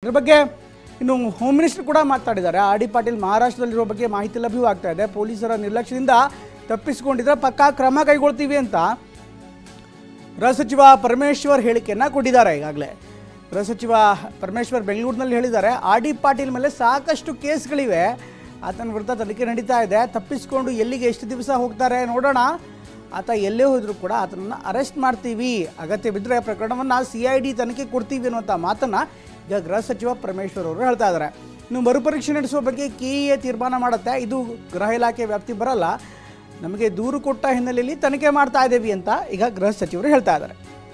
ಇದ್ರ ಬಗ್ಗೆ ಇನ್ನು ಹೋಮ್ ಮಿನಿಸ್ಟರ್ ಕೂಡ ಮಾತಾಡಿದ್ದಾರೆ ಆರ್ ಡಿ ಪಾಟೀಲ್ ಮಹಾರಾಷ್ಟ್ರದಲ್ಲಿರುವ ಬಗ್ಗೆ ಮಾಹಿತಿ ಲಭ್ಯವಾಗ್ತಾ ಇದೆ ಪೊಲೀಸರ ನಿರ್ಲಕ್ಷ್ಯದಿಂದ ತಪ್ಪಿಸಿಕೊಂಡಿದ್ರೆ ಪಕ್ಕಾ ಕ್ರಮ ಕೈಗೊಳ್ತೀವಿ ಅಂತ ಗೃಹ ಸಚಿವ ಪರಮೇಶ್ವರ್ ಹೇಳಿಕೆಯನ್ನ ಕೊಟ್ಟಿದ್ದಾರೆ ಈಗಾಗಲೇ ಗೃಹ ಸಚಿವ ಪರಮೇಶ್ವರ್ ಬೆಂಗಳೂರಿನಲ್ಲಿ ಹೇಳಿದ್ದಾರೆ ಆರ್ ಡಿ ಪಾಟೀಲ್ ಮೇಲೆ ಸಾಕಷ್ಟು ಕೇಸ್ಗಳಿವೆ ಆತನ ವಿರುದ್ಧ ತನಿಖೆ ನಡೀತಾ ಇದೆ ತಪ್ಪಿಸಿಕೊಂಡು ಎಲ್ಲಿಗೆ ಎಷ್ಟು ದಿವಸ ಹೋಗ್ತಾರೆ ನೋಡೋಣ ಆತ ಎಲ್ಲೇ ಹೋದರೂ ಕೂಡ ಆತನನ್ನು ಅರೆಸ್ಟ್ ಮಾಡ್ತೀವಿ ಅಗತ್ಯ ಬಿದ್ದರೆ ಪ್ರಕರಣವನ್ನು ಸಿ ಐ ಡಿ ತನಿಖೆ ಕೊಡ್ತೀವಿ ಅನ್ನುವಂಥ ಮಾತನ್ನು ಈಗ ಗೃಹ ಸಚಿವ ಪರಮೇಶ್ವರ್ ಅವರು ಹೇಳ್ತಾ ಇದ್ದಾರೆ ಇನ್ನು ಮರುಪರೀಕ್ಷೆ ನಡೆಸುವ ಬಗ್ಗೆ ಕೆ ಎ ತೀರ್ಮಾನ ಮಾಡುತ್ತೆ ಇದು ಗೃಹ ಇಲಾಖೆ ವ್ಯಾಪ್ತಿ ಬರಲ್ಲ ನಮಗೆ ದೂರು ಕೊಟ್ಟ ಹಿನ್ನೆಲೆಯಲ್ಲಿ ತನಿಖೆ ಮಾಡ್ತಾ ಇದ್ದೀವಿ ಅಂತ ಈಗ ಗೃಹ ಸಚಿವರು ಹೇಳ್ತಾ ಇದ್ದಾರೆ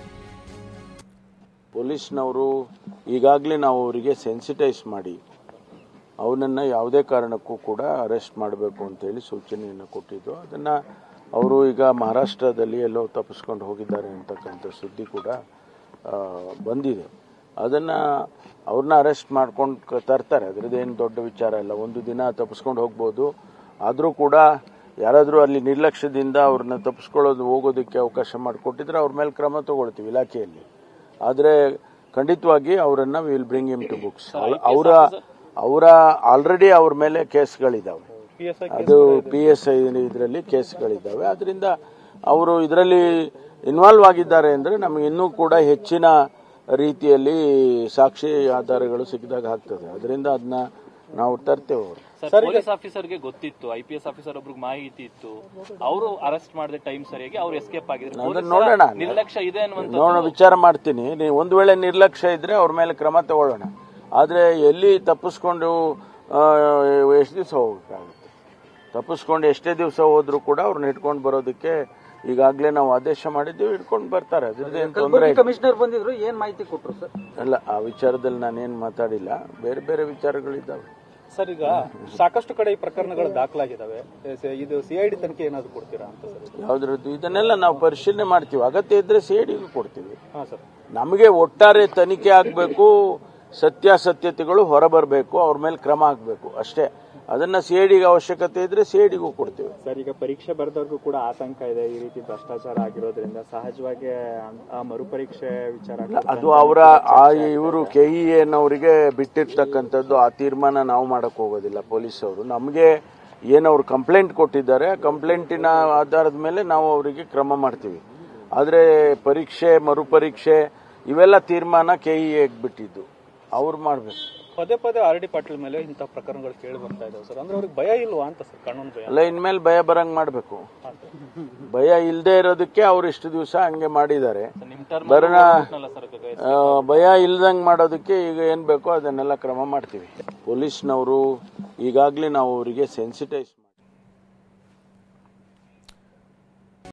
ಪೊಲೀಸ್ನವರು ಈಗಾಗಲೇ ನಾವು ಅವರಿಗೆ ಸೆನ್ಸಿಟೈಸ್ ಮಾಡಿ ಅವನನ್ನು ಯಾವುದೇ ಕಾರಣಕ್ಕೂ ಕೂಡ ಅರೆಸ್ಟ್ ಮಾಡಬೇಕು ಅಂತೇಳಿ ಸೂಚನೆಯನ್ನು ಕೊಟ್ಟಿದ್ದು ಅದನ್ನು ಅವರು ಈಗ ಮಹಾರಾಷ್ಟ್ರದಲ್ಲಿ ಎಲ್ಲೋ ತಪ್ಪಿಸ್ಕೊಂಡು ಹೋಗಿದ್ದಾರೆ ಅಂತಕ್ಕಂಥ ಸುದ್ದಿ ಕೂಡ ಆ, ಬಂದಿದೆ ಅದನ್ನು ಅವ್ರನ್ನ ಅರೆಸ್ಟ್ ಮಾಡ್ಕೊಂಡು ತರ್ತಾರೆ ಅದ್ರದ್ದೇನು ದೊಡ್ಡ ವಿಚಾರ ಇಲ್ಲ ಒಂದು ದಿನ ತಪ್ಪಿಸ್ಕೊಂಡು ಹೋಗ್ಬೋದು ಆದರೂ ಕೂಡ ಯಾರಾದರೂ ಅಲ್ಲಿ ನಿರ್ಲಕ್ಷ್ಯದಿಂದ ಅವ್ರನ್ನ ತಪ್ಪಿಸ್ಕೊಳ್ಳೋದು ಹೋಗೋದಕ್ಕೆ ಅವಕಾಶ ಮಾಡಿಕೊಟ್ಟಿದ್ರೆ ಅವ್ರ ಮೇಲೆ ಕ್ರಮ ತಗೊಳ್ತೀವಿ ಇಲಾಖೆಯಲ್ಲಿ ಆದರೆ ಖಂಡಿತವಾಗಿ ಅವರನ್ನ will bring him to books ಅವರ ಅವರ ಆಲ್ರೆಡಿ ಅವ್ರ ಮೇಲೆ ಕೇಸ್ಗಳಿದ್ದಾವೆ ಅದು ಪಿ ಎಸ್ ಐ ಇದರಲ್ಲಿ ಕೇಸ್ಗಳಿದ್ದಾವೆ ಅದರಿಂದ ಅವರು ಇದರಲ್ಲಿ ಇನ್ವಾಲ್ವ್ ಆಗಿದ್ದಾರೆ ಅಂದರೆ ನಮಗೆ ಇನ್ನೂ ಕೂಡ ಹೆಚ್ಚಿನ ರೀತಿಯಲ್ಲಿ ಸಾಕ್ಷಿ ಆಧಾರಗಳು ಸಿಕ್ಕಿದಾಗ ಆಗ್ತದೆ ಅದರಿಂದ ಅದನ್ನ ನಾವು ತರ್ತೇವೆ ಅವರು ಸರ್ ಪೊಲೀಸ್ ಆಫೀಸರ್ಗೆ ಗೊತ್ತಿತ್ತು ಐ ಪಿ ಎಸ್ ಆಫೀಸರ್ ಒಬ್ರಿಗೆ ಮಾಹಿತಿ ಇತ್ತು ಅವರು ಅರೆಸ್ಟ್ ಮಾಡಿದ ಟೈಮ್ ಸರಿಯಾಗಿ ಅವ್ರು ಎಸ್ಕೇಪ್ ಆಗಿದ್ರು ಅದನ್ನ ಪೊಲೀಸರ ನೋಡೋಣ. ನಿರ್ಲಕ್ಷ್ಯ ಇದೆ ಅನ್ನುವಂತ ನೋಡೋಣ ವಿಚಾರ ಮಾಡ್ತೀನಿ ನೀವು ಒಂದು ವೇಳೆ ನಿರ್ಲಕ್ಷ್ಯ ಇದ್ರೆ ಅವ್ರ ಮೇಲೆ ಕ್ರಮ ತಗೊಳ್ಳೋಣ ಆದರೆ ಎಲ್ಲಿ ತಪ್ಪಿಸ್ಕೊಂಡು ಎಷ್ಟು ದಿವಸ ಹೋಗಬೇಕಾಗುತ್ತೆ ತಪ್ಪಿಸ್ಕೊಂಡು ಎಷ್ಟೇ ದಿವಸ ಹೋದ್ರೂ ಕೂಡ ಅವ್ರನ್ನ ಇಟ್ಕೊಂಡು ಬರೋದಕ್ಕೆ ಈಗಾಗಲೇ ನಾವು ಆದೇಶ ಮಾಡಿದ್ದೀವಿ ಇಟ್ಕೊಂಡು ಬರ್ತಾರೆ ಅದ್ರದ್ದೇನು ತೊಂದರೆ ಇಲ್ಲ. ಕಮಿಷನರ್ ಬಂದಿದ್ರು ಏನ್ ಮಾಹಿತಿ ಕೊಟ್ರು ಸರ್ ಅಲ್ಲ ಆ ವಿಚಾರದಲ್ಲಿ ನಾನೇನು ಮಾತಾಡಿಲ್ಲ ಬೇರೆ ಬೇರೆ ವಿಚಾರಗಳಿದ್ದಾವೆ ಸರ್ ಈಗ ಸಾಕಷ್ಟು ಕಡೆ ಈ ಪ್ರಕರಣಗಳು ದಾಖಲಾಗಿದ್ದಾವೆ ಎಸ್- ಇದು ಸಿಐಡಿ ತನಿಖೆ ಏನಾದ್ರು ಕೊಡ್ತೀರಾ ಅಂತ ಸರ್ ಯಾವ್ದ್ರದ್ದು ಇದನ್ನೆಲ್ಲ ನಾವು ಪರಿಶೀಲನೆ ಮಾಡ್ತೀವಿ ಅಗತ್ಯ ಇದ್ರೆ ಸಿಐಡಿಗೂ ಕೊಡ್ತೀವಿ ಹಾ ಸರ್ ನಮಗೆ ಒಟ್ಟಾರೆ ತನಿಖೆ ಆಗಬೇಕು ಸತ್ಯಾಸತ್ಯತೆಗಳು ಹೊರಬರಬೇಕು ಅವ್ರ ಮೇಲೆ ಕ್ರಮ ಆಗಬೇಕು ಅಷ್ಟೇ ಅದನ್ನ ಸಿ ಐ ಡಿಗೆ ಅವಶ್ಯಕತೆ ಇದ್ರೆ ಸಿ ಐ ಡಿಗೂ ಕೊಡ್ತೀವಿ ಸರ್ ಈಗ ಪರೀಕ್ಷೆ ಬರೆದವ್ರಿಗೂ ಕೂಡ ಆತಂಕ ಇದೆ ಈ ರೀತಿ ಭ್ರಷ್ಟಾಚಾರ ಆಗಿರೋದ್ರಿಂದ ಸಹಜವಾಗಿ ಆ ಮರುಪರೀಕ್ಷೆ ವಿಚಾರ ಅಲ್ಲ, ಅದು ಅವರ ಆ ಇವರು ಕೆ ಇ ಎನವರಿಗೆ ಬಿಟ್ಟಿರ್ತಕ್ಕಂಥದ್ದು ಆ ತೀರ್ಮಾನ ನಾವು ಮಾಡಕ್ ಹೋಗೋದಿಲ್ಲ ಪೊಲೀಸ್ ಅವರು ನಮಗೆ ಏನು ಅವ್ರು ಕಂಪ್ಲೇಂಟ್ ಕೊಟ್ಟಿದ್ದಾರೆ ಆ ಕಂಪ್ಲೇಂಟಿನ ಆಧಾರದ ಮೇಲೆ ನಾವು ಅವರಿಗೆ ಕ್ರಮ ಮಾಡ್ತೀವಿ ಆದರೆ ಪರೀಕ್ಷೆ ಮರುಪರೀಕ್ಷೆ ಇವೆಲ್ಲ ತೀರ್ಮಾನ ಕೆ ಇ ಎಗೆ ಬಿಟ್ಟಿದ್ದು ಅವ್ರು ಮಾಡಬೇಕು ಪದೇ ಪದೇ ಆರ್ ಡಿ ಪಾಟೀಲ್ ಮೇಲೆ ಇಂಥ ಪ್ರಕರಣಗಳು ಕೇಳಿ ಬರ್ತಾ ಇದಾವೆ ಸರ್ ಅಂದ್ರೆ ಅವ್ರಿಗೆ ಭಯ ಇಲ್ವಾ ಅಂತ ಸರ್ ಕಾನೂನು ಭಯ ಅಲ್ಲ ಇನ್ಮೇಲೆ ಭಯ ಬರಂಗ್ ಮಾಡಬೇಕು ಭಯ ಇಲ್ಲದೆ ಇರೋದಕ್ಕೆ ಅವ್ರು ಇಷ್ಟು ದಿವಸ ಹಂಗೆ ಮಾಡಿದ್ದಾರೆ ನಿಮ್ ಟರ್ಮ್ ಬರೋಣ ಸರ್ ಆ, ಭಯ ಇಲ್ದಂಗ್ ಮಾಡೋದಕ್ಕೆ ಈಗ ಏನ್ ಬೇಕೋ ಅದನ್ನೆಲ್ಲ ಕ್ರಮ ಮಾಡ್ತೀವಿ ಪೊಲೀಸ್ನವರು ಈಗಾಗಲೇ ನಾವು ಅವರಿಗೆ ಸೆನ್ಸಿಟೈಸ್